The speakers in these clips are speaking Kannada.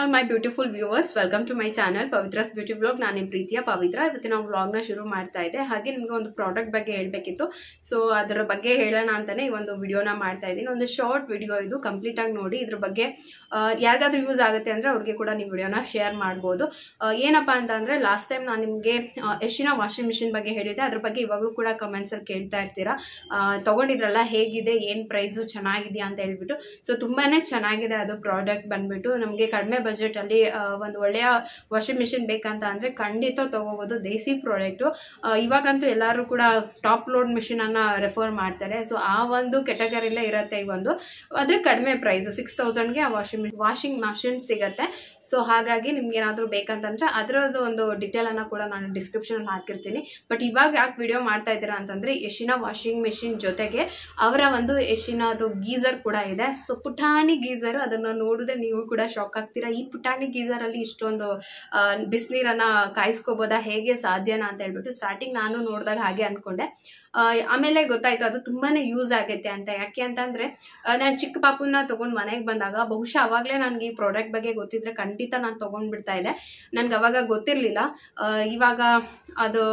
all my beautiful viewers welcome to my channel Pavithra's beauty blog ನಾನು ನಿಮ್ಮ ಪ್ರೀತಿಯ ಪವಿತ್ರ ಇವತ್ತಿನ ವ್ಲಾಗ್ನ ಶುರು ಮಾಡ್ತಾ ಇದ್ದೆ ಹಾಗೆ ನಿಮಗೆ ಒಂದು ಪ್ರಾಡಕ್ಟ್ ಬಗ್ಗೆ ಹೇಳಬೇಕಿತ್ತು ಸೊ ಅದರ ಬಗ್ಗೆ ಹೇಳೋಣ ಅಂತಲೇ ಈ ಒಂದು ವಿಡಿಯೋನ ಮಾಡ್ತಾ ಇದ್ದೀನಿ ಒಂದು ಶಾರ್ಟ್ ವಿಡಿಯೋ ಇದು ಕಂಪ್ಲೀಟಾಗಿ ನೋಡಿ ಇದ್ರ ಬಗ್ಗೆ ಯಾರಿಗಾದ್ರೂ ಯೂಸ್ ಆಗುತ್ತೆ ಅಂದರೆ ಅವ್ರಿಗೆ ಕೂಡ ನೀವು ವಿಡಿಯೋನ ಶೇರ್ ಮಾಡ್ಬೋದು ಆ, ಏನಪ್ಪ ಅಂತ ಅಂದರೆ ಲಾಸ್ಟ್ ಟೈಮ್ ನಾನು ನಿಮಗೆ ಎಷ್ಟಿನ ವಾಷಿಂಗ್ ಮಿಷಿನ್ ಬಗ್ಗೆ ಹೇಳಿದ್ದೆ ಅದ್ರ ಬಗ್ಗೆ ಇವಾಗಲೂ ಕೂಡ ಕಮೆಂಟ್ಸಲ್ಲಿ ಕೇಳ್ತಾ ಇರ್ತೀರಾ ಆ, ತಗೊಂಡಿದ್ರಲ್ಲ ಹೇಗಿದೆ ಏನು ಪ್ರೈಸು ಚೆನ್ನಾಗಿದೆಯಾ ಅಂತ ಹೇಳ್ಬಿಟ್ಟು ಸೊ ತುಂಬಾ ಚೆನ್ನಾಗಿದೆ ಅದು ಪ್ರಾಡಕ್ಟ್ ಬಂದ್ಬಿಟ್ಟು ನಮಗೆ ಕಡಿಮೆ ಬಜೆಟಲ್ಲಿ ಒಂದು ಒಳ್ಳೆಯ ವಾಷಿಂಗ್ ಮಿಷಿನ್ ಬೇಕಂತ ಅಂದರೆ ಖಂಡಿತ ತೊಗೋಬೋದು ದೇಸಿ ಪ್ರಾಡಕ್ಟು ಇವಾಗಂತೂ ಎಲ್ಲರೂ ಕೂಡ ಟಾಪ್ ಲೋಡ್ ಮಿಷಿನನ್ನು ರೆಫರ್ ಮಾಡ್ತಾರೆ ಸೊ ಆ ಒಂದು ಕೆಟಗರಿಲೇ ಇರುತ್ತೆ ಈ ಒಂದು ಆದರೆ ಕಡಿಮೆ ಪ್ರೈಸು ಸಿಕ್ಸ್ ತೌಸಂಡ್ಗೆ ಆ ವಾಷಿಂಗ್ ವಾಷಿಂಗ್ ಮಷಿನ್ ಸಿಗುತ್ತೆ ಸೊ ಹಾಗಾಗಿ ನಿಮ್ಗೆ ಏನಾದರೂ ಬೇಕಂತಂದರೆ ಅದರದ್ದು ಒಂದು ಡಿಟೇಲನ್ನು ಕೂಡ ನಾನು ಡಿಸ್ಕ್ರಿಪ್ಷನಲ್ಲಿ ಹಾಕಿರ್ತೀನಿ ಬಟ್ ಇವಾಗ ಯಾಕೆ ವಿಡಿಯೋ ಮಾಡ್ತಾ ಇದ್ದೀರಾ ಅಂತಂದರೆ ಯಶಿನ ವಾಷಿಂಗ್ ಮಿಷಿನ್ ಜೊತೆಗೆ ಅವರ ಒಂದು ಯಶಿನದು ಗೀಸರ್ ಕೂಡ ಇದೆ ಸೊ ಪುಟಾಣಿ ಗೀಸರ್ ಅದನ್ನು ನೋಡಿದ್ರೆ ನೀವು ಕೂಡ ಶಾಕ್ ಆಗ್ತೀರಾ ಈ ಪುಟಾಣಿ ಗೀಸರಲ್ಲಿ ಇಷ್ಟೊಂದು ಆ, ಬಿಸಿನೀರನ್ನ ಕಾಯಿಸ್ಕೋಬೋದಾ ಹೇಗೆ ಸಾಧ್ಯನಾ ಅಂತ ಹೇಳ್ಬಿಟ್ಟು ಸ್ಟಾರ್ಟಿಂಗ್ ನಾನು ನೋಡಿದಾಗ ಹಾಗೆ ಅಂದ್ಕೊಂಡೆ ಆ, ಆಮೇಲೆ ಗೊತ್ತಾಯ್ತು ಅದು ತುಂಬಾನೇ ಯೂಸ್ ಆಗೈತೆ ಅಂತ ಯಾಕೆ ಅಂತಂದರೆ ನಾನು ಚಿಕ್ಕ ಪಾಪುನ ತೊಗೊಂಡು ಮನೆಗೆ ಬಂದಾಗ ಬಹುಶಃ ಅವಾಗಲೇ ನನಗೆ ಈ ಪ್ರಾಡಕ್ಟ್ ಬಗ್ಗೆ ಗೊತ್ತಿದ್ರೆ ಖಂಡಿತ ನಾನು ತೊಗೊಂಡ್ಬಿಡ್ತಾ ಇದ್ದೆ ನನಗೆ ಅವಾಗ ಗೊತ್ತಿರಲಿಲ್ಲ ಇವಾಗ ಅದು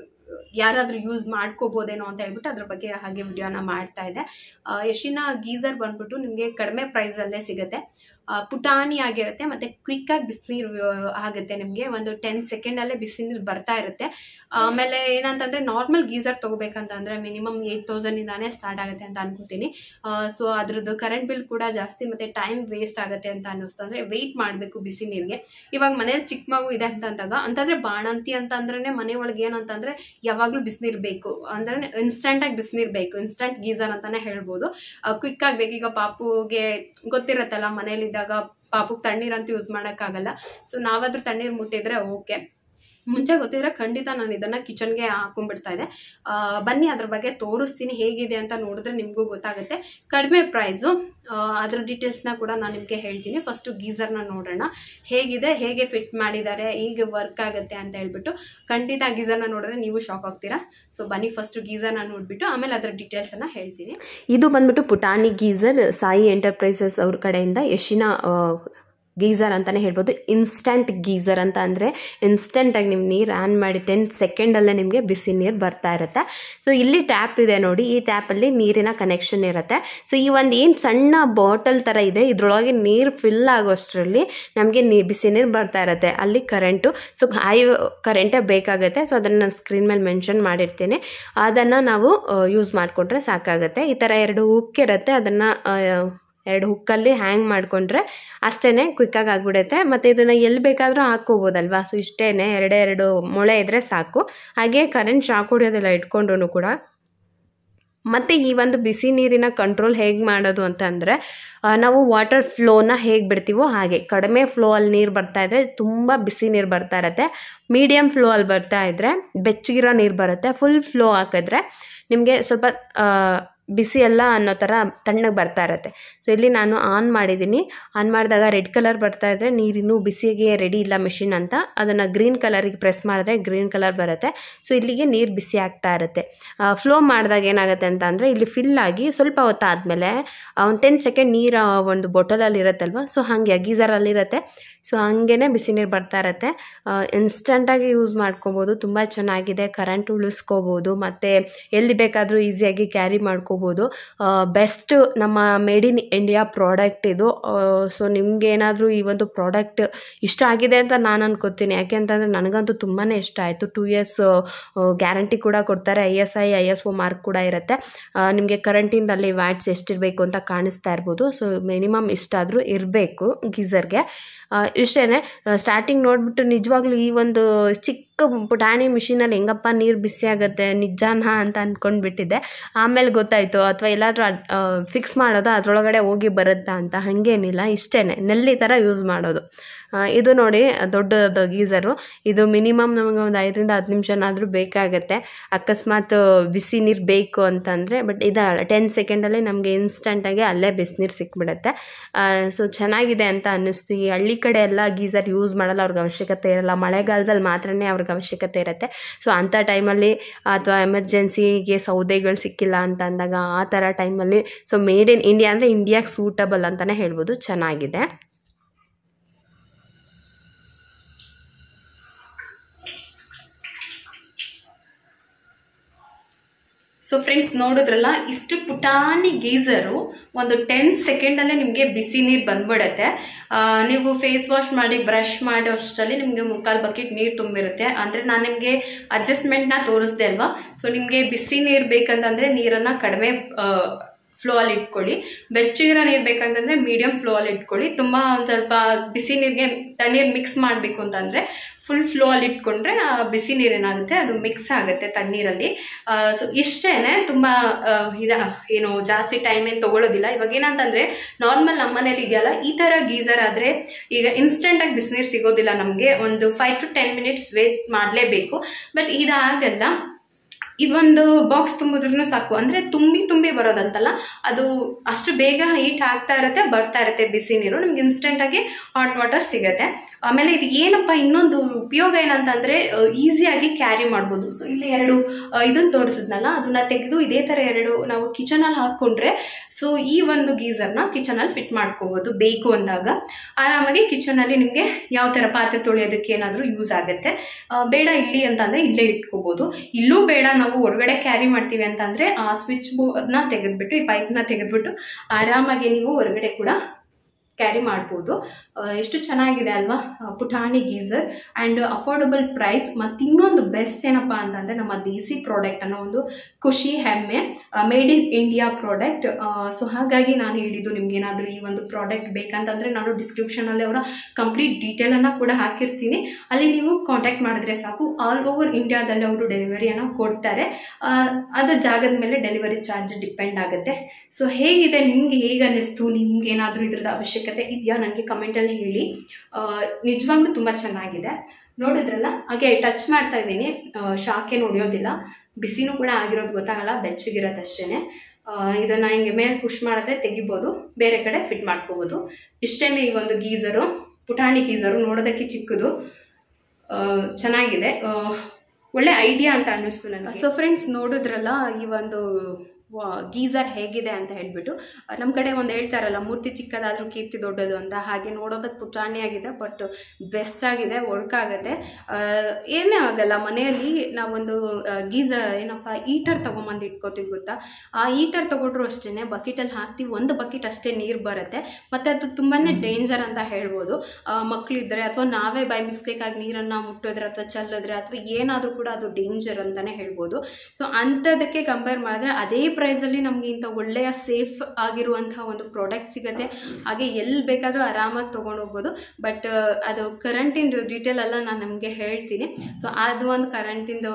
ಯಾರಾದರೂ ಯೂಸ್ ಮಾಡ್ಕೋಬೋದೇನೋ ಅಂತ ಹೇಳ್ಬಿಟ್ಟು ಅದ್ರ ಬಗ್ಗೆ ಹಾಗೆ ವಿಡಿಯೋನ ಮಾಡ್ತಾ ಇದ್ದೆ ಆ, ಯಶಿನ ಗೀಸರ್ ಬಂದ್ಬಿಟ್ಟು ನಿಮಗೆ ಕಡಿಮೆ ಪ್ರೈಸಲ್ಲೇ ಸಿಗುತ್ತೆ ಆ, ಪುಟಾಣಿ ಆಗಿರುತ್ತೆ ಮತ್ತು ಕ್ವಿಕ್ಕಾಗಿ ಬಿಸಿನೀರು ಆಗುತ್ತೆ ನಿಮಗೆ ಒಂದು ಟೆನ್ ಸೆಕೆಂಡಲ್ಲೇ ಬಿಸಿನೀರು ಬರ್ತಾ ಇರುತ್ತೆ ಆಮೇಲೆ ಏನಂತಂದರೆ ನಾರ್ಮಲ್ ಗೀಸರ್ ತೊಗೋಬೇಕಂತಂದರೆ ಮಿನಿಮಮ್ ಏಯ್ಟ್ ತೌಸಂಡಿಂದಾನೇ ಸ್ಟಾರ್ಟ್ ಆಗುತ್ತೆ ಅಂತ ಅನ್ಕೋತೀನಿ ಸೊ ಅದ್ರದ್ದು ಕರೆಂಟ್ ಬಿಲ್ ಕೂಡ ಜಾಸ್ತಿ ಮತ್ತು ಟೈಮ್ ವೇಸ್ಟ್ ಆಗುತ್ತೆ ಅಂತ ಅನ್ನಿಸ್ತು ಅಂದರೆ ವೆಯ್ಟ್ ಮಾಡಬೇಕು ಬಿಸಿ ನೀರಿಗೆ ಇವಾಗ ಮನೇಲಿ ಚಿಕ್ಕ ಮಗು ಇದೆ ಅಂತ ಅಂದಾಗ ಅಂತಂದರೆ ಬಾಣಂತಿ ಅಂತಂದ್ರೆ ಮನೆ ಒಳಗೆ ಏನಂತಂದರೆ ಯಾವಾಗಲೂ ಬಿಸಿನೀರು ಬೇಕು ಅಂದರೆ ಇನ್ಸ್ಟಂಟಾಗಿ ಬಿಸಿನೀರು ಬೇಕು ಇನ್ಸ್ಟಂಟ್ ಗೀಸರ್ ಅಂತಲೇ ಹೇಳ್ಬೋದು ಕ್ವಿಕ್ ಆಗಬೇಕು ಈಗ ಪಾಪುಗೆ ಗೊತ್ತಿರುತ್ತಲ್ಲ ಮನೇಲಿದ್ದಾಗ ಪಾಪುಗೆ ತಣ್ಣೀರಂತೂ ಯೂಸ್ ಮಾಡೋಕ್ಕಾಗಲ್ಲ ಸೊ ನಾವಾದರೂ ತಣ್ಣೀರು ಮುಟ್ಟಿದ್ರೆ ಓಕೆ ಮುಂಚೆ ಗೊತ್ತಿದ್ರೆ ಖಂಡಿತ ನಾನು ಇದನ್ನು ಕಿಚನ್ಗೆ ಹಾಕೊಂಡ್ಬಿಡ್ತಾ ಇದ್ದೆ ಆ, ಬನ್ನಿ ಅದ್ರ ಬಗ್ಗೆ ತೋರಿಸ್ತೀನಿ ಹೇಗಿದೆ ಅಂತ ನೋಡಿದ್ರೆ ನಿಮಗೂ ಗೊತ್ತಾಗುತ್ತೆ ಕಡಿಮೆ ಪ್ರೈಸು ಅದ್ರ ಡೀಟೇಲ್ಸ್ನ ಕೂಡ ನಾನು ನಿಮಗೆ ಹೇಳ್ತೀನಿ ಫಸ್ಟು ಗೀಸರ್ನ ನೋಡೋಣ ಹೇಗಿದೆ ಹೇಗೆ ಫಿಟ್ ಮಾಡಿದ್ದಾರೆ ಹೇಗೆ ವರ್ಕ್ ಆಗುತ್ತೆ ಅಂತ ಹೇಳ್ಬಿಟ್ಟು ಖಂಡಿತ ಗೀಸರ್ನ ನೋಡಿದ್ರೆ ನೀವು ಶಾಕ್ ಆಗ್ತೀರಾ ಸೊ ಬನ್ನಿ ಫಸ್ಟು ಗೀಸರ್ನ ನೋಡಿಬಿಟ್ಟು ಆಮೇಲೆ ಅದರ ಡೀಟೇಲ್ಸನ್ನು ಹೇಳ್ತೀನಿ ಇದು ಬಂದ್ಬಿಟ್ಟು ಪುಟಾಣಿ ಗೀಸರ್ ಸಾಯಿ ಎಂಟರ್ಪ್ರೈಸಸ್ ಅವ್ರ ಕಡೆಯಿಂದ ಯಶಿನ ಗೀಸರ್ ಅಂತಲೇ ಹೇಳ್ಬೋದು ಇನ್ಸ್ಟಂಟ್ ಗೀಸರ್ ಅಂತ ಅಂದರೆ ಇನ್ಸ್ಟಂಟಾಗಿ ನಿಮ್ಮ ನೀರು ಆನ್ ಮಾಡಿ ಟೆನ್ ಸೆಕೆಂಡಲ್ಲೇ ನಿಮಗೆ ಬಿಸಿ ನೀರು ಬರ್ತಾ ಇರುತ್ತೆ ಸೊ ಇಲ್ಲಿ ಟ್ಯಾಪ್ ಇದೆ ನೋಡಿ ಈ ಟ್ಯಾಪಲ್ಲಿ ನೀರಿನ ಕನೆಕ್ಷನ್ ಇರುತ್ತೆ ಸೊ ಈ ಒಂದು ಏನು ಸಣ್ಣ ಬಾಟಲ್ ಥರ ಇದೆ ಇದರೊಳಗೆ ನೀರು ಫಿಲ್ ಆಗೋಷ್ಟರಲ್ಲಿ ನಮಗೆ ನೀ ಬಿಸಿ ನೀರು ಬರ್ತಾ ಇರುತ್ತೆ ಅಲ್ಲಿ ಕರೆಂಟು ಸೊ ಹೈ ಕರೆಂಟೇ ಬೇಕಾಗುತ್ತೆ ಸೊ ಅದನ್ನು ನಾನು ಸ್ಕ್ರೀನ್ ಮೇಲೆ ಮೆನ್ಷನ್ ಮಾಡಿರ್ತೀನಿ ಅದನ್ನು ನಾವು ಯೂಸ್ ಮಾಡಿಕೊಂಡ್ರೆ ಸಾಕಾಗುತ್ತೆ ಈ ಥರ ಎರಡು ಹುಕ್ ಇರುತ್ತೆ ಅದನ್ನು ಎರಡು ಹುಕ್ಕಲ್ಲಿ ಹ್ಯಾಂಗ್ ಮಾಡಿಕೊಂಡ್ರೆ ಅಷ್ಟೇ ಕ್ವಿಕ್ಕಾಗಿ ಆಗಿಬಿಡುತ್ತೆ ಮತ್ತು ಇದನ್ನು ಎಲ್ಲಿ ಬೇಕಾದರೂ ಹಾಕ್ಕೋಬೋದಲ್ವಾ ಸೊ ಇಷ್ಟೇ ಎರಡೇ ಎರಡು ಮೊಳೆ ಇದ್ದರೆ ಸಾಕು ಹಾಗೆ ಕರೆಂಟ್ ಶಾಕ್ ಹೊಡಿಯೋದೆಲ್ಲ ಇಟ್ಕೊಂಡ್ರು ಕೂಡ ಮತ್ತು ಈ ಒಂದು ಬಿಸಿ ನೀರಿನ ಕಂಟ್ರೋಲ್ ಹೇಗೆ ಮಾಡೋದು ಅಂತಂದರೆ ಆ, ನಾವು ವಾಟರ್ ಫ್ಲೋನ ಹೇಗೆ ಬಿಡ್ತೀವೋ ಹಾಗೆ ಕಡಿಮೆ ಫ್ಲೋ ಅಲ್ಲಿ ನೀರು ಬರ್ತಾ ಇದ್ದರೆ ತುಂಬ ಬಿಸಿ ನೀರು ಬರ್ತಾ ಇರುತ್ತೆ ಮೀಡಿಯಮ್ ಫ್ಲೋ ಅಲ್ಲಿ ಬರ್ತಾ ಇದ್ದರೆ ಬೆಚ್ಚಗಿರೋ ನೀರು ಬರುತ್ತೆ ಫುಲ್ ಫ್ಲೋ ಹಾಕಿದ್ರೆ ನಿಮಗೆ ಸ್ವಲ್ಪ ಆ, ಬಿಸಿ ಎಲ್ಲ ಅನ್ನೋ ಥರ ತಣ್ಣಗೆ ಬರ್ತಾ ಇರುತ್ತೆ ಸೊ ಇಲ್ಲಿ ನಾನು ಆನ್ ಮಾಡಿದ್ದೀನಿ ಆನ್ ಮಾಡಿದಾಗ ರೆಡ್ ಕಲರ್ ಬರ್ತಾ ಇದ್ದರೆ ನೀರಿನ್ನೂ ಬಿಸಿಗೆ ರೆಡಿ ಇಲ್ಲ ಮಿಷಿನ್ ಅಂತ ಅದನ್ನು ಗ್ರೀನ್ ಕಲರಿಗೆ ಪ್ರೆಸ್ ಮಾಡಿದ್ರೆ ಗ್ರೀನ್ ಕಲರ್ ಬರುತ್ತೆ ಸೊ ಇಲ್ಲಿಗೆ ನೀರು ಬಿಸಿ ಆಗ್ತಾ ಇರುತ್ತೆ ಫ್ಲೋ ಮಾಡಿದಾಗ ಏನಾಗುತ್ತೆ ಅಂತ ಅಂದರೆ ಇಲ್ಲಿ ಫಿಲ್ ಆಗಿ ಸ್ವಲ್ಪ ಹೊತ್ತಾದಮೇಲೆ ಒಂದು ಟೆನ್ ಸೆಕೆಂಡ್ ನೀರು ಒಂದು ಬಾಟಲಲ್ಲಿ ಇರುತ್ತಲ್ವ ಸೊ ಹಾಗೆ ಗೀಸರಲ್ಲಿ ಇರುತ್ತೆ ಸೊ ಹಾಗೇ ಬಿಸಿ ನೀರು ಬರ್ತಾ ಇರುತ್ತೆ ಇನ್ಸ್ಟಂಟಾಗಿ ಯೂಸ್ ಮಾಡ್ಕೊಬೋದು ತುಂಬ ಚೆನ್ನಾಗಿದೆ ಕರೆಂಟ್ ಉಳಿಸ್ಕೋಬೋದು ಮತ್ತು ಎಲ್ಲಿ ಬೇಕಾದರೂ ಈಸಿಯಾಗಿ ಕ್ಯಾರಿ ಮಾಡ್ಕೋಬೋದು ಬೆಸ್ಟ್ ನಮ್ಮ ಮೇಡ್ ಇನ್ ಇಂಡಿಯಾ ಪ್ರಾಡಕ್ಟ್ ಇದು ಸೊ ನಿಮ್ಗೇನಾದರೂ ಈ ಒಂದು ಪ್ರಾಡಕ್ಟ್ ಇಷ್ಟ ಆಗಿದೆ ಅಂತ ನಾನು ಅನ್ಕೋತೀನಿ ಯಾಕೆ ಅಂತಂದರೆ ನನಗಂತೂ ತುಂಬಾ ಇಷ್ಟ ಆಯಿತು ಟೂ ಇಯರ್ಸ್ ಗ್ಯಾರಂಟಿ ಕೂಡ ಕೊಡ್ತಾರೆ I S I I S O mark ಕೂಡ ಇರುತ್ತೆ ನಿಮಗೆ ಕರೆಂಟಿಂದಲ್ಲಿ ವ್ಯಾಟ್ಸ್ ಎಷ್ಟಿರಬೇಕು ಅಂತ ಕಾಣಿಸ್ತಾ ಇರ್ಬೋದು ಸೊ ಮಿನಿಮಮ್ ಇಷ್ಟಾದರೂ ಇರಬೇಕು ಗೀಸರ್ಗೆ ಇಷ್ಟೇ ಸ್ಟಾರ್ಟಿಂಗ್ ನೋಡಿಬಿಟ್ಟು ನಿಜವಾಗ್ಲೂ ಈ ಒಂದು ಚಿಕ್ಕ ಪುಟಾಣಿ ಮಿಷಿನಲ್ಲಿ ಹೆಂಗಪ್ಪ ನೀರು ಬಿಸಿ ಆಗುತ್ತೆ ನಿಜಾನಾ ಅಂತ ಅಂದ್ಕೊಂಡ್ಬಿಟ್ಟಿದ್ದೆ ಆಮೇಲೆ ಗೊತ್ತಾಯಿತು ಅಥವಾ ಎಲ್ಲಾದರೂ ಫಿಕ್ಸ್ ಮಾಡೋದು ಅದರೊಳಗಡೆ ಹೋಗಿ ಬರುತ್ತಾ ಅಂತ ಹಾಗೇನಿಲ್ಲ ಇಷ್ಟೇ ನೆಲ್ಲಿ ಥರ ಯೂಸ್ ಮಾಡೋದು ಆ, ಇದು ನೋಡಿ ದೊಡ್ಡದು ಗೀಸರು ಇದು ಮಿನಿಮಮ್ ನಮಗೆ ಒಂದು ಐದರಿಂದ ಹತ್ತು ನಿಮಿಷನಾದರೂ ಬೇಕಾಗುತ್ತೆ ಅಕಸ್ಮಾತ್ ಬಿಸಿ ನೀರು ಬೇಕು ಅಂತಂದರೆ ಬಟ್ ಇದು ಟೆನ್ ಸೆಕೆಂಡಲ್ಲೇ ನಮಗೆ ಇನ್ಸ್ಟಂಟಾಗಿ ಅಲ್ಲೇ ಬಿಸಿನೀರು ಸಿಕ್ಬಿಡುತ್ತೆ ಸೊ ಚೆನ್ನಾಗಿದೆ ಅಂತ ಅನ್ನಿಸ್ತು ಈ ಹಳ್ಳಿ ಕಡೆ ಎಲ್ಲ ಗೀಸರ್ ಯೂಸ್ ಮಾಡಲ್ಲ ಅವ್ರಿಗೆ ಅವಶ್ಯಕತೆ ಇರಲ್ಲ ಮಳೆಗಾಲದಲ್ಲಿ ಮಾತ್ರನೇ ಅವ್ರಿಗೆ ಅವಶ್ಯಕತೆ ಇರುತ್ತೆ ಸೊ ಅಂಥ ಟೈಮಲ್ಲಿ ಅಥವಾ ಎಮರ್ಜೆನ್ಸಿಗೆ ಸೌದೆಗಳು ಸಿಕ್ಕಿಲ್ಲ ಅಂತ ಅಂದಾಗ ಆ ಥರ ಟೈಮಲ್ಲಿ ಸೊ ಮೇಡ್ ಇನ್ ಇಂಡಿಯಾ ಅಂದರೆ ಇಂಡಿಯಾಗೆ ಸೂಟಬಲ್ ಅಂತಲೇ ಹೇಳ್ಬೋದು ಚೆನ್ನಾಗಿದೆ ಸೊ ಫ್ರೆಂಡ್ಸ್ ನೋಡಿದ್ರಲ್ಲ ಇಷ್ಟು ಪುಟಾಣಿ ಗೀಸರು ಒಂದು ಟೆನ್ ಸೆಕೆಂಡಲ್ಲೇ ನಿಮಗೆ ಬಿಸಿ ನೀರು ಬಂದ್ಬಿಡತ್ತೆ ಆ, ನೀವು ಫೇಸ್ ವಾಶ್ ಮಾಡಿ ಬ್ರಷ್ ಮಾಡೋ ಅಷ್ಟರಲ್ಲಿ ನಿಮಗೆ ಮುಕ್ಕಾಲು ಬಕೆಟ್ ನೀರು ತುಂಬಿರುತ್ತೆ ಅಂದರೆ ನಾನು ನಿಮಗೆ ಅಡ್ಜಸ್ಟ್ಮೆಂಟ್ನ ತೋರಿಸ್ದೆ ಅಲ್ವಾ ಸೊ ನಿಮಗೆ ಬಿಸಿ ನೀರು ಬೇಕಂತಂದರೆ ನೀರನ್ನು ಕಡಿಮೆ ಫ್ಲೋ ಅಲ್ಲಿ ಇಟ್ಕೊಳ್ಳಿ ಬೆಚ್ಚಗಿರೋ ನೀರು ಬೇಕಂತಂದ್ರೆ ಮೀಡಿಯಂ ಫ್ಲೋ ಅಲ್ಲಿ ಇಟ್ಕೊಳ್ಳಿ ತುಂಬ ಒಂದು ಸ್ವಲ್ಪ ಬಿಸಿ ನೀರಿಗೆ ತಣ್ಣೀರು ಮಿಕ್ಸ್ ಮಾಡಬೇಕು ಅಂತಂದರೆ ಫುಲ್ ಫ್ಲೋ ಅಲ್ಲಿ ಇಟ್ಕೊಂಡ್ರೆ ಆ ಬಿಸಿ ನೀರು ಏನಾಗುತ್ತೆ ಅದು ಮಿಕ್ಸ್ ಆಗುತ್ತೆ ತಣ್ಣೀರಲ್ಲಿ ಸೊ ಇಷ್ಟೇ ತುಂಬ ಇದ ಏನು ಜಾಸ್ತಿ ಟೈಮ್ ಏನು ತೊಗೊಳೋದಿಲ್ಲ ಇವಾಗ ಏನಂತಂದರೆ ನಾರ್ಮಲ್ ನಮ್ಮನೇಲಿ ಇದೆಯಲ್ಲ ಈ ಥರ ಗೀಸರ್ ಆದರೆ ಈಗ ಇನ್ಸ್ಟೆಂಟಾಗಿ ಬಿಸಿನೀರು ಸಿಗೋದಿಲ್ಲ ನಮಗೆ ಒಂದು five to ten minutes wait ಮಾಡಲೇಬೇಕು ಬಟ್ ಇದಾಗಲ್ಲ ಇದೊಂದು ಬಾಕ್ಸ್ ತುಂಬಿದ್ರೂ ಸಾಕು ಅಂದರೆ ತುಂಬಿ ತುಂಬಿ ಬರೋದಂತಲ್ಲ ಅದು ಅಷ್ಟು ಬೇಗ ಹೀಟ್ ಆಗ್ತಾ ಇರುತ್ತೆ ಬರ್ತಾ ಇರುತ್ತೆ ಬಿಸಿ ನೀರು ನಿಮ್ಗೆ ಇನ್ಸ್ಟೆಂಟಾಗಿ ಹಾಟ್ ವಾಟರ್ ಸಿಗುತ್ತೆ ಆಮೇಲೆ ಇದು ಏನಪ್ಪ ಇನ್ನೊಂದು ಉಪಯೋಗ ಏನಂತಂದರೆ ಈಸಿಯಾಗಿ ಕ್ಯಾರಿ ಮಾಡ್ಬೋದು ಸೊ ಇಲ್ಲಿ ಎರಡು ಇದನ್ನು ತೋರಿಸಿದ್ನಲ್ಲ ಅದನ್ನ ತೆಗೆದು ಇದೇ ಥರ ಎರಡು ನಾವು ಕಿಚನಲ್ಲಿ ಹಾಕ್ಕೊಂಡ್ರೆ ಸೊ ಈ ಒಂದು ಗೀಸರ್ನ ಕಿಚನಲ್ಲಿ ಫಿಟ್ ಮಾಡ್ಕೋಬೋದು ಬೇಕು ಅಂದಾಗ ಆರಾಮಾಗಿ ಕಿಚನಲ್ಲಿ ನಿಮಗೆ ಯಾವ ಥರ ಪಾತ್ರೆ ತೊಳೆಯೋದಕ್ಕೆ ಏನಾದರೂ ಯೂಸ್ ಆಗುತ್ತೆ ಆ, ಬೇಡ ಇಲ್ಲಿ ಅಂತಂದರೆ ಇಲ್ಲೇ ಇಟ್ಕೋಬೋದು ಇಲ್ಲೂ ಬೇಡ ನಾವು ಹೊರಗಡೆ ಕ್ಯಾರಿ ಮಾಡ್ತೀವಿ ಅಂತಂದರೆ ಆ ಸ್ವಿಚ್ ಬೋರ್ಡ್ನ ತೆಗೆದ್ಬಿಟ್ಟು ಈ ಪೈಪ್ನ ತೆಗೆದ್ಬಿಟ್ಟು ಆರಾಮಾಗಿ ನೀವು ಹೊರಗಡೆ ಕೂಡ ಕ್ಯಾರಿ ಮಾಡ್ಬೋದು ಆ, ಎಷ್ಟು ಚೆನ್ನಾಗಿದೆ ಅಲ್ವಾ ಆ, ಪುಟಾಣಿ ಗೀಸರ್ ಆ್ಯಂಡ್ ಅಫೋರ್ಡಬಲ್ ಪ್ರೈಸ್ ಮತ್ತು ಇನ್ನೊಂದು ಬೆಸ್ಟ್ ಏನಪ್ಪ ಅಂತಂದರೆ ನಮ್ಮ ದೇಸಿ ಪ್ರಾಡಕ್ಟ್ ಅನ್ನೋ ಒಂದು ಖುಷಿ ಹೆಮ್ಮೆ made in India product so ಹಾಗಾಗಿ ನಾನು ಹೇಳಿದ್ದು ನಿಮ್ಗೆ ಏನಾದರೂ ಈ ಒಂದು ಪ್ರಾಡಕ್ಟ್ ಬೇಕಂತಂದರೆ ನಾನು ಡಿಸ್ಕ್ರಿಪ್ಷನಲ್ಲಿ ಅವರ ಕಂಪ್ಲೀಟ್ ಡೀಟೇಲನ್ನು ಕೂಡ ಹಾಕಿರ್ತೀನಿ ಅಲ್ಲಿ ನೀವು ಕಾಂಟ್ಯಾಕ್ಟ್ ಮಾಡಿದ್ರೆ ಸಾಕು ಆಲ್ ಓವರ್ ಇಂಡಿಯಾದಲ್ಲಿ ಅವರು ಡೆಲಿವರಿಯನ್ನು ಕೊಡ್ತಾರೆ ಆ, ಅದು ಜಾಗದ ಮೇಲೆ ಡೆಲಿವರಿ ಚಾರ್ಜ್ ಡಿಪೆಂಡ್ ಆಗುತ್ತೆ ಸೊ ಹೇಗಿದೆ ನಿಮಗೆ ಹೇಗೆ ಅನ್ನಿಸ್ತು ನಿಮ್ಗೆ ಏನಾದರೂ ಇದ್ರದ್ದು ಅವಶ್ಯಕತೆ ಇದೆಯಾ ನನಗೆ ಕಮೆಂಟಲ್ಲಿ ಹೇಳಿ ಆ, ನಿಜವಾಗ್ಲೂ ತುಂಬ ಚೆನ್ನಾಗಿದೆ ನೋಡಿದ್ರಲ್ಲ ಹಾಗೆ ಟಚ್ ಮಾಡ್ತಾ ಇದ್ದೀನಿ ಶಾಕ್ ಏನು ಉಳಿಯೋದಿಲ್ಲ ಬಿಸಿನೂ ಕೂಡ ಆಗಿರೋದು ಗೊತ್ತಾಗಲ್ಲ ಬೆಚ್ಚಗಿರೋದು ಅಷ್ಟೇ ಇದನ್ನು ಹಿಂಗೆ ಮೇಲೆ ಪುಷ್ ಮಾಡಿದ್ರೆ ತೆಗಿಬೋದು ಬೇರೆ ಕಡೆ ಫಿಟ್ ಮಾಡ್ಕೋಬೋದು ಇಷ್ಟೇ ಈ ಒಂದು ಗೀಸರು ಪುಟಾಣಿ ಗೀಸರು ನೋಡೋದಕ್ಕೆ ಚಿಕ್ಕದು ಆ, ಚೆನ್ನಾಗಿದೆ ಆ, ಒಳ್ಳೆ ಐಡಿಯಾ ಅಂತ ಅನ್ನಿಸ್ತು ನನಗೆ ಸೊ ಫ್ರೆಂಡ್ಸ್ ನೋಡಿದ್ರಲ್ಲ ಈ ಒಂದು ಗೀಸರ್ ಹೇಗಿದೆ ಅಂತ ಹೇಳ್ಬಿಟ್ಟು ನಮ್ಮ ಕಡೆ ಒಂದು ಹೇಳ್ತಾರಲ್ಲ ಮೂರ್ತಿ ಚಿಕ್ಕದಾದರೂ ಕೀರ್ತಿ ದೊಡ್ಡದು ಅಂತ ಹಾಗೆ ನೋಡೋದಕ್ಕೆ ಪುಟಾಣಿಯಾಗಿದೆ ಬಟ್ ಬೆಸ್ಟ್ ಆಗಿದೆ ವರ್ಕ್ ಆಗುತ್ತೆ ಆ, ಏನೇ ಆಗಲ್ಲ ಮನೆಯಲ್ಲಿ ನಾವೊಂದು ಗೀಸರ್ ಏನಪ್ಪ ಈಟರ್ ತೊಗೊಂಬಂದು ಇಟ್ಕೋತೀವಿ ಗೊತ್ತಾ ಆ ಈಟರ್ ತೊಗೊಂಡ್ರು ಅಷ್ಟೇ ಬಕೆಟಲ್ಲಿ ಹಾಕ್ತೀವಿ ಒಂದು ಬಕೆಟ್ ಅಷ್ಟೇ ನೀರು ಬರುತ್ತೆ ಮತ್ತು ಅದು ತುಂಬಾ ಡೇಂಜರ್ ಅಂತ ಹೇಳ್ಬೋದು ಮಕ್ಕಳಿದ್ದರೆ ಅಥವಾ ನಾವೇ ಬೈ ಮಿಸ್ಟೇಕಾಗಿ ನೀರನ್ನು ಮುಟ್ಟಿದ್ರೆ ಅಥವಾ ಚೆಲ್ಲಿದ್ರೆ ಅಥವಾ ಏನಾದರೂ ಕೂಡ ಅದು ಡೇಂಜರ್ ಅಂತಲೇ ಹೇಳ್ಬೋದು ಸೊ ಅಂಥದಕ್ಕೆ ಕಂಪೇರ್ ಮಾಡಿದ್ರೆ ಅದೇ ಪ್ರೈಸಲ್ಲಿ ನಮಗೆ ಇಂಥ ಒಳ್ಳೆಯ ಸೇಫ್ ಆಗಿರುವಂತಹ ಒಂದು ಪ್ರಾಡಕ್ಟ್ ಸಿಗುತ್ತೆ ಹಾಗೆ ಎಲ್ಲಿ ಬೇಕಾದರೂ ಆರಾಮಾಗಿ ತೊಗೊಂಡು ಹೋಗ್ಬೋದು ಬಟ್ ಅದು ಕರೆಂಟಿನ ಡೀಟೇಲ್ ಎಲ್ಲ ನಾನು ನಮಗೆ ಹೇಳ್ತೀನಿ ಸೊ ಅದು ಒಂದು ಕರೆಂಟಿಂದು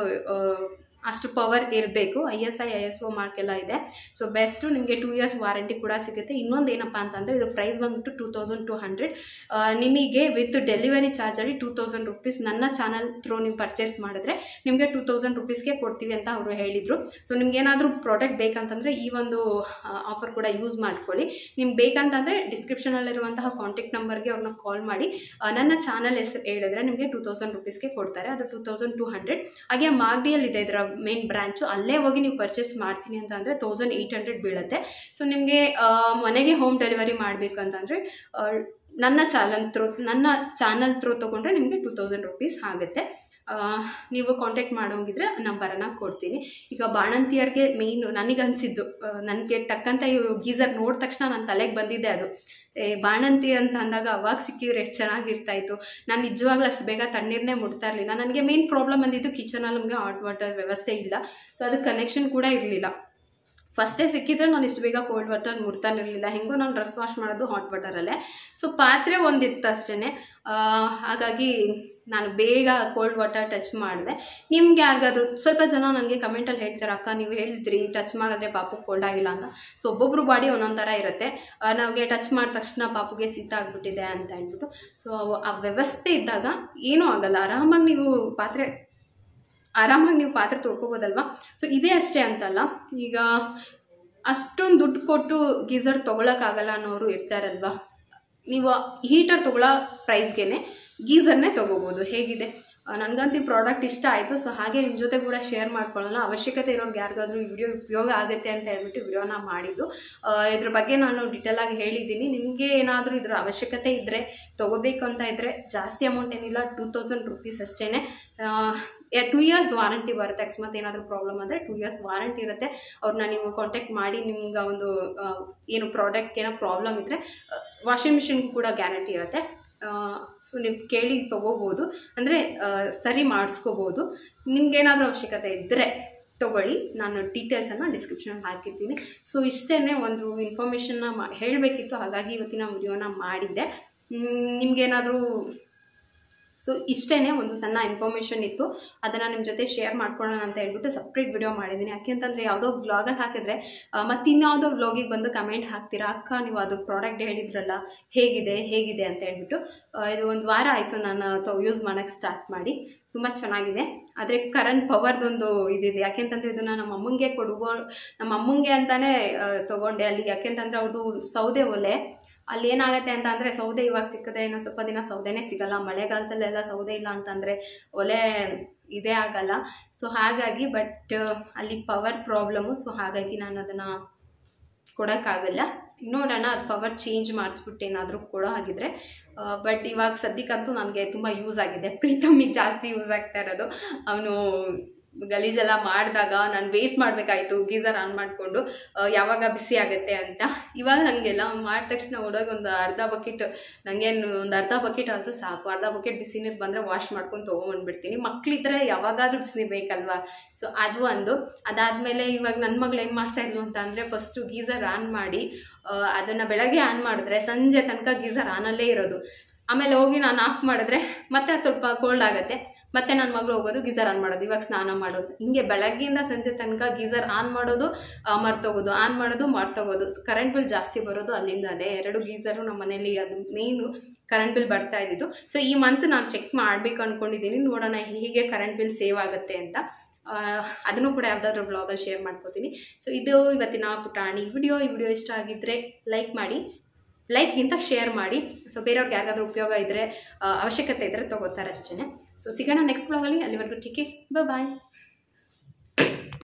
ಅಷ್ಟು ಪವರ್ ಇರಬೇಕು I S I I S O mark ಎಲ್ಲ ಇದೆ ಸೊ ಬೆಸ್ಟು ನಿಮಗೆ ಟೂ ಇಯರ್ಸ್ ವಾರಂಟಿ ಕೂಡ ಸಿಗುತ್ತೆ ಇನ್ನೊಂದು ಏನಪ್ಪ ಅಂತಂದರೆ ಇದು ಪ್ರೈಸ್ ಬಂದ್ಬಿಟ್ಟು ಟೂ ತೌಸಂಡ್ ಟು ಹಂಡ್ರೆಡ್ ನಿಮಗೆ ವಿತ್ ಡೆಲಿವರಿ ಚಾರ್ಜಲ್ಲಿ ಟೂ ತೌಸಂಡ್ ರುಪೀಸ್ ನನ್ನ ಚಾನಲ್ ಥ್ರೂ ನೀವು ಪರ್ಚೇಸ್ ಮಾಡಿದ್ರೆ ನಿಮಗೆ ಟೂ ತೌಸಂಡ್ ರುಪೀಸ್ಗೆ ಕೊಡ್ತೀವಿ ಅಂತ ಅವರು ಹೇಳಿದರು ಸೊ ನಿಮ್ಗೆ ಏನಾದರೂ ಪ್ರಾಡಕ್ಟ್ ಬೇಕಂತಂದರೆ ಈ ಒಂದು ಆಫರ್ ಕೂಡ ಯೂಸ್ ಮಾಡ್ಕೊಳ್ಳಿ ನಿಮ್ಗೆ ಬೇಕಂತಂದರೆ ಡಿಸ್ಕ್ರಿಪ್ಷನಲ್ಲಿರುವಂತಹ ಕಾಂಟ್ಯಾಕ್ಟ್ ನಂಬರ್ಗೆ ಅವ್ರನ್ನ ಕಾಲ್ ಮಾಡಿ ಆ, ನನ್ನ ಚಾನಲ್ ಹೆಸರು ಹೇಳಿದ್ರೆ ನಿಮಗೆ ಟೂ ತೌಸಂಡ್ ರುಪೀಸ್ಗೆ ಕೊಡ್ತಾರೆ ಅದು ಟೂ ತೌಸಂಡ್ ಟು ಹಂಡ್ರೆಡ್ ಹಾಗೆ ಮಾಗಡಿಯಲ್ಲಿ ಇದೆ ಇದರ ಮೇನ್ ಬ್ರಾಂಚು ಅಲ್ಲೇ ಹೋಗಿ ನೀವು ಪರ್ಚೇಸ್ ಮಾಡ್ತೀನಿ ಅಂತ ಅಂದರೆ ತೌಸಂಡ್ ಏಯ್ಟ್ ಹಂಡ್ರೆಡ್ ಬೀಳುತ್ತೆ ಸೊ ನಿಮಗೆ ಮನೆಗೆ ಹೋಮ್ ಡೆಲಿವರಿ ಮಾಡಬೇಕಂತಂದರೆ ನನ್ನ ಚಾನಲ್ ಥ್ರೂ ನನ್ನ ಚಾನಲ್ ಥ್ರೂ ತೊಗೊಂಡ್ರೆ ನಿಮಗೆ ಟೂ ತೌಸಂಡ್ ರುಪೀಸ್ ಆಗುತ್ತೆ ಆ, ನೀವು ಕಾಂಟ್ಯಾಕ್ಟ್ ಮಾಡೋಂಗಿದ್ರೆ ನಂಬರನ್ನು ಕೊಡ್ತೀನಿ ಈಗ ಬಾಣಂತಿಯರಿಗೆ ಮೇಯ್ನು ನನಗನ್ಸಿದ್ದು ನನಗೆ ಟಕ್ಕಂತ ಈ ಗೀಸರ್ ನೋಡಿದ ತಕ್ಷಣ ನನ್ನ ತಲೆಗೆ ಬಂದಿದ್ದೆ ಅದು ಏ ಬಾಣಂತಿ ಅಂತ ಅಂದಾಗ ಅವಾಗ ಸಿಕ್ಕಿದ್ರೆ ಎಷ್ಟು ಚೆನ್ನಾಗಿರ್ತಾ ಇತ್ತು ನಾನು ನಿಜವಾಗ್ಲೂ ಅಷ್ಟು ಬೇಗ ತಣ್ಣೀರನ್ನೇ ಮುಟ್ತಾ ಇರಲಿಲ್ಲ ನನಗೆ ಮೇನ್ ಪ್ರಾಬ್ಲಮ್ ಬಂದಿದ್ದು ಕಿಚನಲ್ಲಿ ನಮಗೆ ಹಾಟ್ ವಾಟರ್ ವ್ಯವಸ್ಥೆ ಇಲ್ಲ ಸೊ ಅದು ಕನೆಕ್ಷನ್ ಕೂಡ ಇರಲಿಲ್ಲ ಫಸ್ಟೇ ಸಿಕ್ಕಿದ್ರೆ ನಾನು ಇಷ್ಟು ಬೇಗ ಕೋಲ್ಡ್ ವಾಟರ್ ಮುಡ್ತಾನೆ ಇರಲಿಲ್ಲ ಹೆಂಗೋ ನಾನು ಡ್ರೆಸ್ ವಾಶ್ ಮಾಡೋದು ಹಾಟ್ ವಾಟರಲ್ಲೇ ಸೊ ಪಾತ್ರೆ ಒಂದಿತ್ತು ಅಷ್ಟೇ ಹಾಗಾಗಿ ನಾನು ಬೇಗ ಕೋಲ್ಡ್ ವಾಟರ್ ಟಚ್ ಮಾಡಿದೆ ನಿಮ್ಗೆ ಯಾರಿಗಾದ್ರೂ ಸ್ವಲ್ಪ ಜನ ನನಗೆ ಕಮೆಂಟಲ್ಲಿ ಹೇಳ್ತಾರೆ ಅಕ್ಕ ನೀವು ಹೇಳಿದ್ರಿ ಟಚ್ ಮಾಡಿದ್ರೆ ಪಾಪು ಕೋಲ್ಡ್ ಆಗಿಲ್ಲ ಅಂತ ಸೊ ಒಬ್ಬೊಬ್ರು ಬಾಡಿ ಒಂದೊಂದು ಥರ ಇರುತ್ತೆ ನಮಗೆ ಟಚ್ ಮಾಡಿದ ತಕ್ಷಣ ಪಾಪುಗೆ ಶೀತ ಆಗಿಬಿಟ್ಟಿದೆ ಅಂತ ಹೇಳ್ಬಿಟ್ಟು ಸೊ ಆ ವ್ಯವಸ್ಥೆ ಇದ್ದಾಗ ಏನೂ ಆಗಲ್ಲ ಆರಾಮಾಗಿ ನೀವು ಪಾತ್ರೆ ಆರಾಮಾಗಿ ನೀವು ಪಾತ್ರೆ ತೊಳ್ಕೊಬೋದಲ್ವಾ ಸೊ ಇದೇ ಅಷ್ಟೇ ಅಂತಲ್ಲ ಈಗ ಅಷ್ಟೊಂದು ದುಡ್ಡು ಕೊಟ್ಟು ಗೀಸರ್ ತೊಗೊಳಕ್ಕಾಗಲ್ಲ ಅನ್ನೋರು ಇರ್ತಾರಲ್ವಾ ನೀವು ಹೀಟರ್ ತೊಗೊಳ್ಳೋ ಪ್ರೈಸ್ಗೆ ಗೀಸರ್ನೇ ತೊಗೋಬೋದು ಹೇಗಿದೆ ಆ, ನನಗಂತೂ ಈ ಪ್ರಾಡಕ್ಟ್ ಇಷ್ಟ ಆಯಿತು ಸೊ ಹಾಗೆ ನಿಮ್ಮ ಜೊತೆ ಕೂಡ ಶೇರ್ ಮಾಡ್ಕೊಳ್ಳೋಣ ಅವಶ್ಯಕತೆ ಇರೋರ್ಗೆ ಯಾರಿಗಾದ್ರೂ ಈ ವಿಡಿಯೋ ಉಪಯೋಗ ಆಗುತ್ತೆ ಅಂತ ಹೇಳ್ಬಿಟ್ಟು ವಿಡಿಯೋನ ಮಾಡಿದ್ದು ಆ, ಇದ್ರ ಬಗ್ಗೆ ನಾನು ಡಿಟೇಲಾಗಿ ಹೇಳಿದ್ದೀನಿ ನಿಮಗೆ ಏನಾದರೂ ಇದ್ರ ಅವಶ್ಯಕತೆ ಇದ್ದರೆ ತೊಗೋಬೇಕು ಅಂತ ಇದ್ದರೆ ಜಾಸ್ತಿ ಅಮೌಂಟ್ ಏನಿಲ್ಲ ಟೂ ತೌಸಂಡ್ ರುಪೀಸ್ ಅಷ್ಟೇ ಟೂ ಇಯರ್ಸ್ ವಾರಂಟಿ ಬರುತ್ತೆ ಅಕಸ್ಮಾತ್ ಏನಾದರೂ ಪ್ರಾಬ್ಲಮ್ ಅಂದರೆ ಟೂ ಇಯರ್ಸ್ ವಾರಂಟಿ ಇರುತ್ತೆ ಅವ್ರನ್ನ ನೀವು ಕಾಂಟ್ಯಾಕ್ಟ್ ಮಾಡಿ ನಿಮ್ಗೆ ಒಂದು ಆ, ಏನು ಪ್ರಾಡಕ್ಟ್ ಏನೋ ಪ್ರಾಬ್ಲಮ್ ಇದ್ದರೆ ವಾಷಿಂಗ್ ಮಿಷಿನ್ಗೂ ಕೂಡ ಗ್ಯಾರಂಟಿ ಇರುತ್ತೆ ಸೊ ನೀವು ಕೇಳಿ ತೊಗೋಬೋದು ಅಂದರೆ ಸರಿ ಮಾಡಿಸ್ಕೋಬೋದು ನಿಮ್ಗೇನಾದರೂ ಅವಶ್ಯಕತೆ ಇದ್ದರೆ ತೊಗೊಳ್ಳಿ ನಾನು ಡೀಟೇಲ್ಸನ್ನು ಡಿಸ್ಕ್ರಿಪ್ಷನಲ್ಲಿ ಹಾಕಿರ್ತೀನಿ ಸೊ ಇಷ್ಟೇ ಒಂದು ಇನ್ಫಾರ್ಮೇಷನ್ನ ಮಾ ಹೇಳಬೇಕಿತ್ತು ಹಾಗಾಗಿ ಇವತ್ತಿನ ವಿಡಿಯೋನ ಮಾಡಿದ್ದೆ ನಿಮಗೇನಾದರೂ ಸೊ ಇಷ್ಟೇ ಒಂದು ಸಣ್ಣ ಇನ್ಫಾರ್ಮೇಷನ್ ಇತ್ತು ಅದನ್ನು ನಿಮ್ಮ ಜೊತೆ ಶೇರ್ ಮಾಡ್ಕೊಳ್ಳೋಣ ಅಂತ ಹೇಳ್ಬಿಟ್ಟು ಸಪ್ರೇಟ್ ವಿಡಿಯೋ ಮಾಡಿದ್ದೀನಿ ಯಾಕೆಂತಂದರೆ ಯಾವುದೋ ವ್ಲಾಗಲ್ಲಿ ಹಾಕಿದ್ರೆ ಮತ್ತು ಇನ್ಯಾವುದೋ ವ್ಲಾಗಿಗೆ ಬಂದು ಕಮೆಂಟ್ ಹಾಕ್ತೀರಾ ಅಕ್ಕ ನೀವು ಅದು ಪ್ರಾಡಕ್ಟ್ ಹೇಳಿದ್ರಲ್ಲ ಹೇಗಿದೆ ಹೇಗಿದೆ ಅಂತ ಹೇಳ್ಬಿಟ್ಟು ಆ, ಇದು ಒಂದು ವಾರ ಆಯಿತು ನಾನು ತೊ ಯೂಸ್ ಮಾಡೋಕ್ಕೆ ಸ್ಟಾರ್ಟ್ ಮಾಡಿ ತುಂಬ ಚೆನ್ನಾಗಿದೆ ಆದರೆ ಕರೆಂಟ್ ಪವರ್ದೊಂದು ಇದಿದೆ ಯಾಕೆಂತಂದರೆ ಇದನ್ನು ನಮ್ಮ ಅಮ್ಮಂಗೆ ಕೊಡುವ ನಮ್ಮ ಅಮ್ಮಂಗೆ ಅಂತಲೇ ತೊಗೊಂಡೆ ಅಲ್ಲಿ ಯಾಕೆಂತಂದರೆ ಅವ್ರದ್ದು ಸೌದೆ ಒಲೆ ಅಲ್ಲಿ ಏನಾಗುತ್ತೆ ಅಂತ ಅಂದರೆ ಸೌದೆ ಇವಾಗ ಸಿಕ್ಕಿದ್ರೆ ಇನ್ನೊಂದು ಸ್ವಲ್ಪ ದಿನ ಸೌದೆನೇ ಸಿಗಲ್ಲ ಮಳೆಗಾಲದಲ್ಲೆಲ್ಲ ಸೌದೆ ಇಲ್ಲ ಅಂತಂದರೆ ಒಲೆ ಇದೇ ಆಗಲ್ಲ ಸೊ ಹಾಗಾಗಿ ಬಟ್ ಅಲ್ಲಿ ಪವರ್ ಪ್ರಾಬ್ಲಮ್ಮು ಸೊ ಹಾಗಾಗಿ ನಾನು ಅದನ್ನು ಕೊಡೋಕ್ಕಾಗಲ್ಲ ನೋಡೋಣ ಅದು ಪವರ್ ಚೇಂಜ್ ಮಾಡಿಸ್ಬಿಟ್ಟು ಏನಾದರೂ ಕೊಡೋ ಹಾಗಿದ್ರೆ ಬಟ್ ಇವಾಗ ಸದ್ಯಕ್ಕಂತೂ ನನಗೆ ತುಂಬ ಯೂಸ್ ಆಗಿದೆ ಪ್ರೀತಮಿಗೆ ಜಾಸ್ತಿ ಯೂಸ್ ಆಗ್ತಾ ಇರೋದು ಅವನು ಗಲೀಜೆಲ್ಲ ಮಾಡಿದಾಗ ನಾನು ವೆಯ್ಟ್ ಮಾಡಬೇಕಾಯ್ತು ಗೀಸರ್ ಆನ್ ಮಾಡಿಕೊಂಡು ಯಾವಾಗ ಬಿಸಿ ಆಗುತ್ತೆ ಅಂತ ಇವಾಗ ಹಾಗೆಲ್ಲ ಮಾಡಿದ ತಕ್ಷಣ ಓಡೋಗಿ ಒಂದು ಅರ್ಧ ಬಕೆಟ್ ನನಗೇನು ಒಂದು ಅರ್ಧ ಬಕೆಟ್ ಆದರೂ ಸಾಕು ಅರ್ಧ ಬಕೆಟ್ ಬಿಸಿ ನೀರು ಬಂದರೆ ವಾಶ್ ಮಾಡ್ಕೊಂಡು ತೊಗೊಂಬಂದ್ಬಿಡ್ತೀನಿ ಮಕ್ಕಳಿದ್ರೆ ಯಾವಾಗಾದರೂ ಬಿಸಿ ಬೇಕಲ್ವಾ ಸೊ ಅದು ಒಂದು ಅದಾದಮೇಲೆ ಇವಾಗ ನನ್ನ ಮಗಳು ಏನು ಮಾಡ್ತಾ ಇದ್ಲು ಅಂತ ಅಂದರೆ ಫಸ್ಟು ಗೀಸರ್ ಆನ್ ಮಾಡಿ ಅದನ್ನು ಬೆಳಗ್ಗೆ ಆನ್ ಮಾಡಿದ್ರೆ ಸಂಜೆ ತನಕ ಗೀಸರ್ ಆನಲ್ಲೇ ಇರೋದು ಆಮೇಲೆ ಹೋಗಿ ನಾನು ಆಫ್ ಮಾಡಿದ್ರೆ ಮತ್ತೆ ಅದು ಸ್ವಲ್ಪ ಕೋಲ್ಡ್ ಆಗುತ್ತೆ ಮತ್ತೆ ನನ್ನ ಮಗಳು ಹೋಗೋದು ಗೀಸರ್ ಆನ್ ಮಾಡೋದು ಇವಾಗ ಸ್ನಾನ ಮಾಡೋದು ಹಿಂಗೆ ಬೆಳಗ್ಗೆಯಿಂದ ಸಂಜೆ ತನಕ ಗೀಸರ್ ಆನ್ ಮಾಡೋದು ಆ, ಮರ್ತೋಗೋದು ಆನ್ ಮಾಡೋದು ಮರ್ತೋಗೋದು ಕರೆಂಟ್ ಬಿಲ್ ಜಾಸ್ತಿ ಬರೋದು ಅಲ್ಲಿಂದಲೇ ಎರಡು ಗೀಸರು ನಮ್ಮ ಮನೇಲಿ ಅದು ಮೇಯ್ನು ಕರೆಂಟ್ ಬಿಲ್ ಬರ್ತಾ ಇದ್ದಿದ್ದು ಸೊ ಈ ಮಂತ್ ನಾನು ಚೆಕ್ ಮಾಡಬೇಕು ಅಂದ್ಕೊಂಡಿದ್ದೀನಿ ನೋಡೋಣ ಹೇಗೆ ಕರೆಂಟ್ ಬಿಲ್ ಸೇವ್ ಆಗುತ್ತೆ ಅಂತ ಆ, ಅದನ್ನು ಕೂಡ ಯಾವುದಾದ್ರೂ ಬ್ಲಾಗಲ್ಲಿ ಶೇರ್ ಮಾಡ್ಕೋತೀನಿ ಸೊ ಇದು ಇವತ್ತಿನ ಪುಟಾಣಿ ವಿಡಿಯೋ ಈ ವಿಡಿಯೋ ಇಷ್ಟ ಆಗಿದ್ದರೆ ಲೈಕ್ ಮಾಡಿ ಲೈಕ್ಗಿಂತ ಶೇರ್ ಮಾಡಿ ಸೊ ಬೇರೆಯವ್ರಿಗೆ ಯಾರಿಗಾದ್ರೂ ಉಪಯೋಗ ಇದ್ದರೆ ಅವಶ್ಯಕತೆ ಇದ್ದರೆ ತೊಗೋತಾರೆ ಅಷ್ಟೇ ಸೊ ಸಿಗೋಣ ನೆಕ್ಸ್ಟ್ ಬ್ಲಾಗಲ್ಲಿ ಅಲ್ಲಿವರೆಗೂ ಟೀಕೆ ಬಾಯ್